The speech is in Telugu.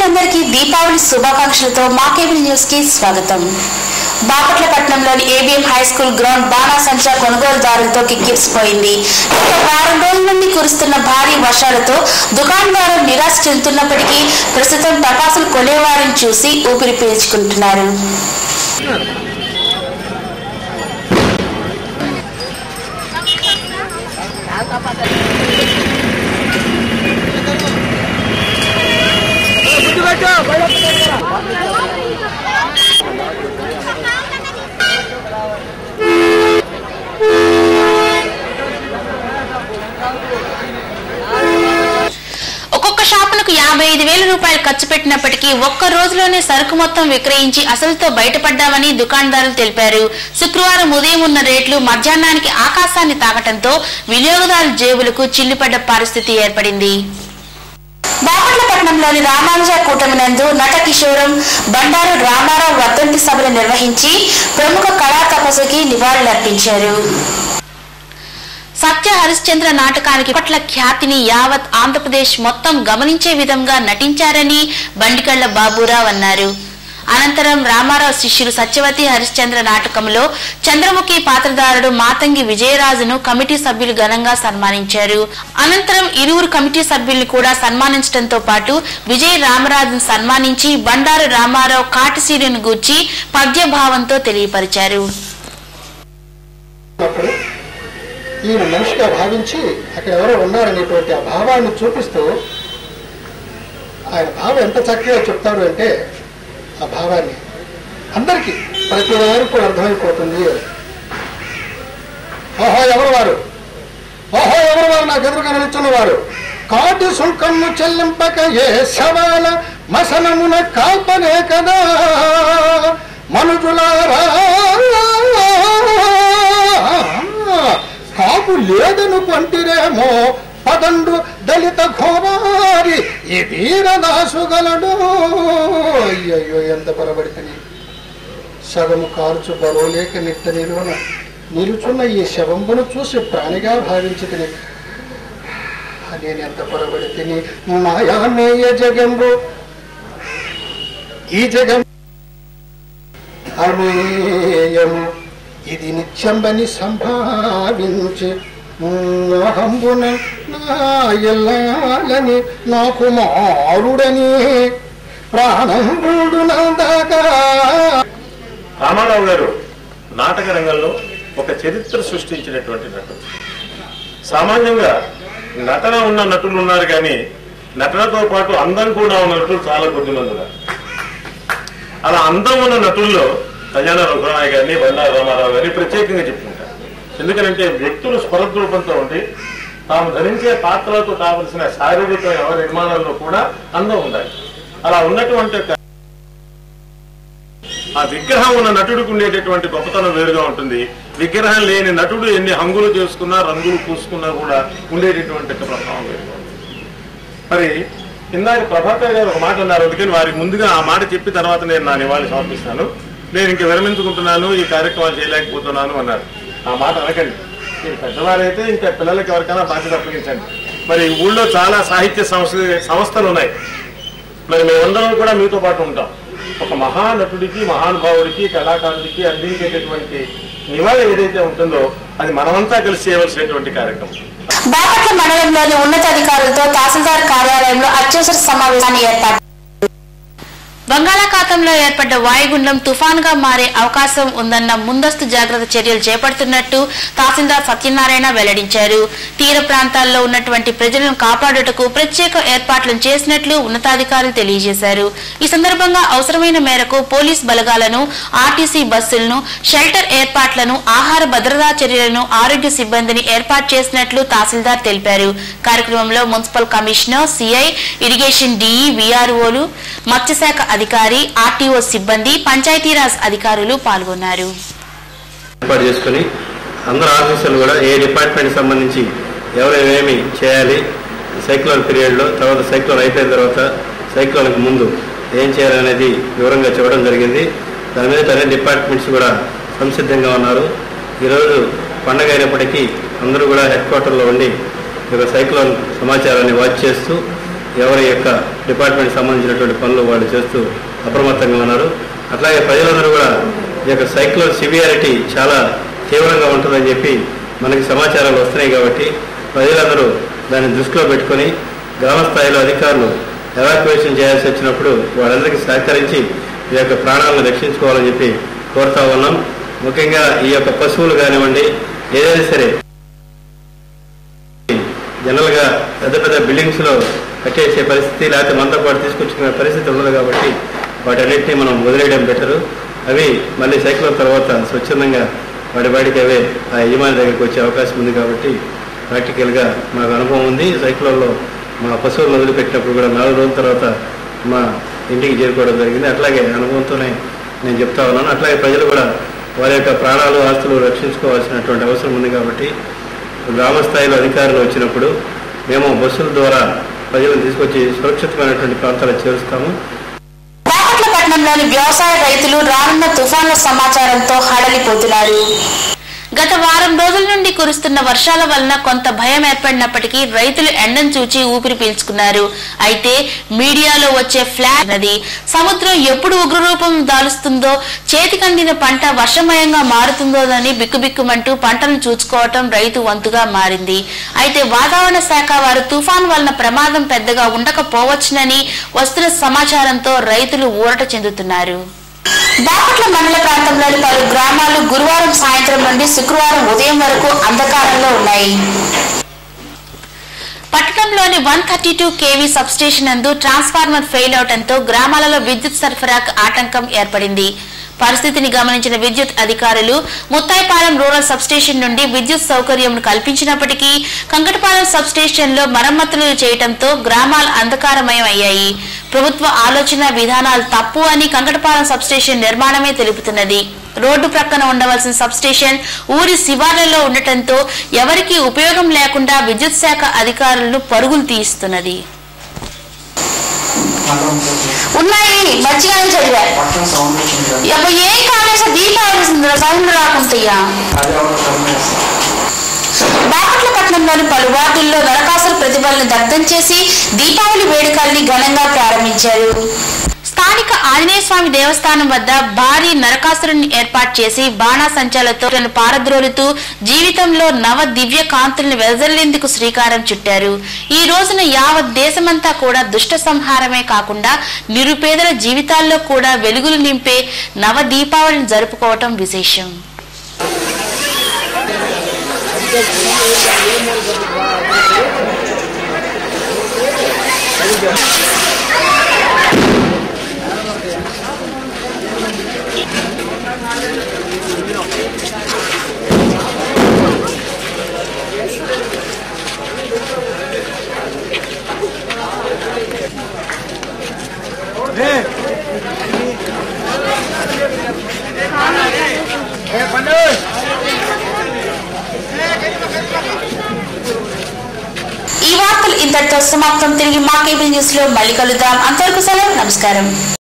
ప్రేక్షకులందరికీ దీపావళి శుభాకాంక్షలతో మా కేబుల్ న్యూస్ కి స్వాగతం బాపట్ల పట్టణంలోని ఏబిఎం హై స్కూల్ గ్రౌండ్ బాణాసంచా కొనుగోలుదారులతో కిక్కిరిసిపోయింది గత వారం రోజుల నుండి కురుస్తున్న భారీ వర్షాలతో దుకాణదారులు నిరాశ చెందుతున్నప్పటికీ ప్రస్తుతం టపాసులు కొనేవారిని చూసి ఊపిరి పీల్చుకుంటున్నారు ఒక్కొక్క షాపులకు యాభై ఐదు వేల రూపాయలు ఖర్చు పెట్టినప్పటికీ ఒక్క రోజులోనే సరుకు మొత్తం విక్రయించి అసలుతో బయటపడ్డామని దుకాణదారులు తెలిపారు శుక్రవారం ఉదయం ఉన్న రేట్లు మధ్యాహ్నానికి ఆకాశాన్ని తాకటంతో వినియోగదారుల జేబులకు చిల్లుపడ్డ పరిస్థితి ఏర్పడింది బాపట్ల పట్టణంలోని రామానుజ కూటమి నందు నట కిషోరం బండారు రామారావు వర్ధంతి సభలు నిర్వహించి ప్రముఖ కళా తపస్సుకి నివాళులర్పించారు సత్య హరిశ్చంద్ర నాటకానికి పట్ల ఖ్యాతిని యావత్ ఆంధ్రప్రదేశ్ మొత్తం గమనించే విధంగా నటించారని బండికళ్ల బాబురావు అన్నారు అనంతరం రామారావు శిష్యులు సత్యవతి హరిశ్చంద్ర నాటకంలో చంద్రముఖి పాత్రధారుడు మాతంగి విజయరాజును కమిటీ సభ్యులు ఘనంగా సన్మానించారు అనంతరం ఇరువురు కమిటీ సభ్యుల్ని కూడా సన్మానించడంతో పాటు విజయ రామరాజును సన్మానించి బండారు రామారావు కాటిసీరును గూర్చి పద్యభావంతో తెలియపరిచారు అప్పుడు ఈయన మనిషిగా భావించి అక్కడ ఎవరో ఉన్నారనేటువంటి ఆ భావాన్ని చూపిస్తూ ఆయన భావం ఎంత చక్కగా చెప్తాడు అంటే ఆ భావాన్ని అందరికీ ప్రతి వారికి అర్థమైపోతుంది ఓహో ఎవరు వారు ఓహో ఎవరు వారు నాకు ఎదురుగా నిలుచున్న వారు కాటి సుంకము చెల్లింపక ఏ శవాల మసనమున కాల్పనే కదా మనుజులారా కాపు లేదను కొంటిరేమో పదండు దళిత ఘోరారి ఈ వీరదాసుగలడు అయ్యయ్యో ఎంత పొరబడితని సగము కాల్చు బరువులేక నిట్ట నిలువన నిలుచున్న ఈ శవంబును చూసి ప్రాణిగా భావించుకుని నేను ఎంత పొరబడి తిని మాయామేయ జగంబు ఈ జగం అమేయము ఇది నిత్యంబని సంభావించి హంబున నాయల్లాలని నాకు మారుడని ప్రాణంబుడు నందాగా రామారావు గారు నాటక రంగంలో ఒక చరిత్ర సృష్టించినటువంటి నటుడు సామాన్యంగా నటన ఉన్న నటులు ఉన్నారు కానీ నటనతో పాటు అందం కూడా ఉన్న నటులు చాలా కొద్ది మంది ఉన్నారు అలా అందం ఉన్న నటుల్లో కళ్యాణ రఘురామయ్య గారిని బండారు రామారావు గారిని ప్రత్యేకంగా చెప్పుకుంటారు ఎందుకంటే వ్యక్తులు స్వరద్రూపంతో ఉండి తాము ధరించే పాత్రలకు కావలసిన శారీరక వ్యవహార నిర్మాణంలో కూడా అందం ఉండాలి అలా ఉన్నటువంటి ఒక ఆ విగ్రహం ఉన్న నటుడికి ఉండేటటువంటి గొప్పతనం వేరుగా ఉంటుంది విగ్రహం లేని నటుడు ఎన్ని హంగులు చేసుకున్నా రంగులు పూసుకున్నా కూడా ఉండేటటువంటి ఒక ప్రభావం వేరుగా ఉంటుంది మరి ఇందాక ప్రభాకర్ గారు ఒక మాట అన్నారు అందుకని వారికి ముందుగా ఆ మాట చెప్పి తర్వాత నేను నా నివాళి సమర్పిస్తాను నేను ఇంక విరమించుకుంటున్నాను ఈ కార్యక్రమాలు చేయలేకపోతున్నాను అన్నారు ఆ మాట అనకండి మీరు పెద్దవారైతే ఇంకా పిల్లలకి ఎవరికైనా బాధ్యత అప్పగించండి మరి ఊళ్ళో చాలా సాహిత్య సంస్థ సంస్థలు ఉన్నాయి మరి మేమందరం కూడా మీతో పాటు ఉంటాం ఒక మహానటుడికి మహానుభావుడికి కళాకారుడికి అందించేటటువంటి నివాళి ఏదైతే ఉంటుందో అది మనమంతా కలిసి చేయవలసినటువంటి కార్యక్రమం బాపట్ల మండలంలోని ఉన్నతాధికారులతో తహసీల్దార్ కార్యాలయంలో అత్యవసర సమావేశాన్ని ఏర్పాటు బంగాళాఖాతంలో ఏర్పడ్డ వాయుగుండం తుఫాన్గా మారే అవకాశం ఉందన్న ముందస్తు జాగ్రత్త చర్యలు చేపడుతున్నట్టు తహసీల్దార్ సత్యనారాయణ వెల్లడించారు తీర ప్రాంతాల్లో ఉన్నటువంటి ప్రజలను కాపాడుటకు ప్రత్యేక ఏర్పాట్లను చేసినట్లు ఉన్నతాధికారులు తెలియజేశారు ఈ సందర్భంగా అవసరమైన మేరకు పోలీస్ బలగాలను ఆర్టీసీ బస్సులను షెల్టర్ ఏర్పాట్లను ఆహార భద్రతా చర్యలను ఆరోగ్య సిబ్బందిని ఏర్పాటు చేసినట్లు తహసీల్దార్ తెలిపారు కార్యక్రమంలో municipal commissioner CI irrigation DE విఆర్ఓలు మత్స్యశాఖ అధికారి ఆర్టీఓ సిబ్బంది పంచాయతీరాజ్ అధికారులు పాల్గొన్నారు ఏర్పాటు చేసుకుని అందరు ఆఫీసర్లు కూడా ఏ డిపార్ట్మెంట్ సంబంధించి ఎవరు ఏమేమి చేయాలి సైక్లోన్ పీరియడ్లో తర్వాత సైక్లోన్ అయిపోయిన తర్వాత సైక్లోన్కి ముందు ఏం చేయాలనేది వివరంగా చెప్పడం జరిగింది దాని మీద అన్ని డిపార్ట్మెంట్స్ కూడా సంసిద్ధంగా ఉన్నారు ఈరోజు పండగ అయినప్పటికీ అందరూ కూడా హెడ్ క్వార్టర్లో ఉండి ఈ యొక్క సైక్లోన్ సమాచారాన్ని వాచ్ చేస్తూ ఎవరి యొక్క డిపార్ట్మెంట్ సంబంధించినటువంటి పనులు వాళ్ళు చేస్తూ అప్రమత్తంగా ఉన్నారు అట్లాగే ప్రజలందరూ కూడా ఈ యొక్క సైక్లోన్ సివియారిటీ చాలా తీవ్రంగా ఉంటుందని చెప్పి మనకి సమాచారాలు వస్తున్నాయి కాబట్టి ప్రజలందరూ దాన్ని దృష్టిలో పెట్టుకొని గ్రామ స్థాయిలో అధికారులు ఎవాక్యువేషన్ చేయాల్సి వచ్చినప్పుడు వాళ్ళందరికీ సహకరించి ఈ యొక్క ప్రాణాలను రక్షించుకోవాలని చెప్పి కోరుతా ఉన్నాం ముఖ్యంగా ఈ యొక్క పశువులు కానివ్వండి ఏదైనా సరే జనరల్గా పెద్ద పెద్ద బిల్డింగ్స్ లో కట్టేసే పరిస్థితి లేకపోతే మనతో పాటు తీసుకొచ్చుకునే పరిస్థితి ఉండదు కాబట్టి వాటన్నిటిని మనం వదిలేయడం బెటరు అవి మళ్ళీ సైక్లోన్ తర్వాత స్వచ్ఛందంగా వాడి వాడికి అవే ఆ యజమాని దగ్గరికి వచ్చే అవకాశం ఉంది కాబట్టి ప్రాక్టికల్గా మాకు అనుభవం ఉంది సైక్లోన్లో మా పశువులను వదిలిపెట్టినప్పుడు కూడా నాలుగు రోజుల తర్వాత మా ఇంటికి చేరుకోవడం జరిగింది అట్లాగే అనుభవంతోనే నేను చెప్తా ఉన్నాను అట్లాగే ప్రజలు కూడా వారి యొక్క ప్రాణాలు ఆస్తులు రక్షించుకోవాల్సినటువంటి అవసరం ఉంది కాబట్టి గ్రామ స్థాయిలో అధికారులు వచ్చినప్పుడు మేము బస్సుల ద్వారా ప్రజలను తీసుకొచ్చి సురక్షితమైనటువంటి ప్రాంతాలకు చేరుస్తాము బాపట్ల పట్టణంలోని వ్యవసాయ రైతులు రానున్న తుఫాన్ల సమాచారంతో హడలిపోతున్నారు గత వారం రోజుల నుండి కురుస్తున్న వర్షాల వలన కొంత భయం ఏర్పడినప్పటికీ రైతులు ఎండను చూచి ఊపిరి పీల్చుకున్నారు అయితే మీడియాలో వచ్చే ఫ్లాష్ నది సముద్రం ఎప్పుడు ఉగ్రరూపం దాలుస్తుందో చేతికందిన పంట వర్షమయంగా మారుతుందోనని బిక్కుబిక్కుమంటూ పంటలను చూసుకోవటం రైతు వంతుగా మారింది అయితే వాతావరణ శాఖ వారు తుఫాన్ వలన ప్రమాదం పెద్దగా ఉండకపోవచ్చునని వస్తున్న సమాచారంతో రైతులు ఊరట చెందుతున్నారు బాపట్ల మండల ప్రాంతంలోని పలు గ్రామాలు గురువారం సాయంత్రం నుండి శుక్రవారం ఉదయం వరకు అంధకారంలో ఉన్నాయి పట్టణంలోని one thirty two KV substation నందు ట్రాన్స్ఫార్మర్ ఫెయిల్ అవడంతో గ్రామాలలో విద్యుత్ సరఫరాకు ఆటంకం ఏర్పడింది పరిస్థితిని గమనించిన విద్యుత్ అధికారులు ముత్తాయిపాలెం రూరల్ సబ్స్టేషన్ నుండి విద్యుత్ సౌకర్యం కల్పించినప్పటికీ కంకటపాలెం సబ్స్టేషన్ లో మరమ్మతులు చేయడంతో గ్రామాలు అంధకారమయం అయ్యాయి ప్రభుత్వ ఆలోచన విధానాలు తప్పు అని కంకటపాలెం సబ్స్టేషన్ నిర్మాణమే తెలుపుతున్నది రోడ్డు ప్రక్కన ఉండవలసిన సబ్స్టేషన్ ఊరి శివార్లలో ఉండటంతో ఎవరికీ ఉపయోగం లేకుండా విద్యుత్ శాఖ అధికారులను పరుగులు తీయిస్తున్నది ఉన్నాయి మంచిగానే చదివా అబ్బా ఏం కాలేసా దీపావళి సౌండ్ రాకుంటయ్యా బాపట్ల పట్టణంలోని పలు వార్డుల్లో నరకాసుర ప్రతిభలను దగ్ధం చేసి దీపావళి వేడుకల్ని ఘనంగా ప్రారంభించారు స్థానిక ఆంజనేయ స్వామి దేవస్థానం వద్ద భారీ నరకాసురుని ఏర్పాటు చేసి బాణాసంచాలతో తనను పారద్రోలుతూ జీవితంలో నవ దివ్య కాంతుల్ని వెదజల్లేందుకు శ్రీకారం చుట్టారు ఈ రోజున యావత్ దేశమంతా కూడా దుష్ట సంహారమే కాకుండా నిరుపేదల జీవితాల్లో కూడా వెలుగులు నింపే నవ దీపావళిని జరుపుకోవటం విశేషం ఈ వార్తలు ఇంతటితో సమాప్తం తిరిగి మా కేబుల్ న్యూస్ లో మళ్ళీ కలుద్దాం అంతవరకు సెలవు నమస్కారం